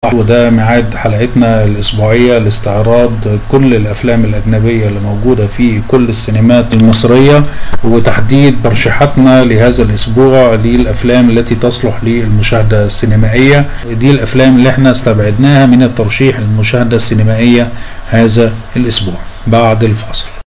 وده ميعاد حلقتنا الأسبوعية لاستعراض كل الأفلام الأجنبية اللي موجودة في كل السينمات المصرية وتحديد ترشيحاتنا لهذا الأسبوع للأفلام التي تصلح للمشاهدة السينمائية دي الأفلام اللي احنا استبعدناها من الترشيح للمشاهدة السينمائية هذا الأسبوع بعد الفاصل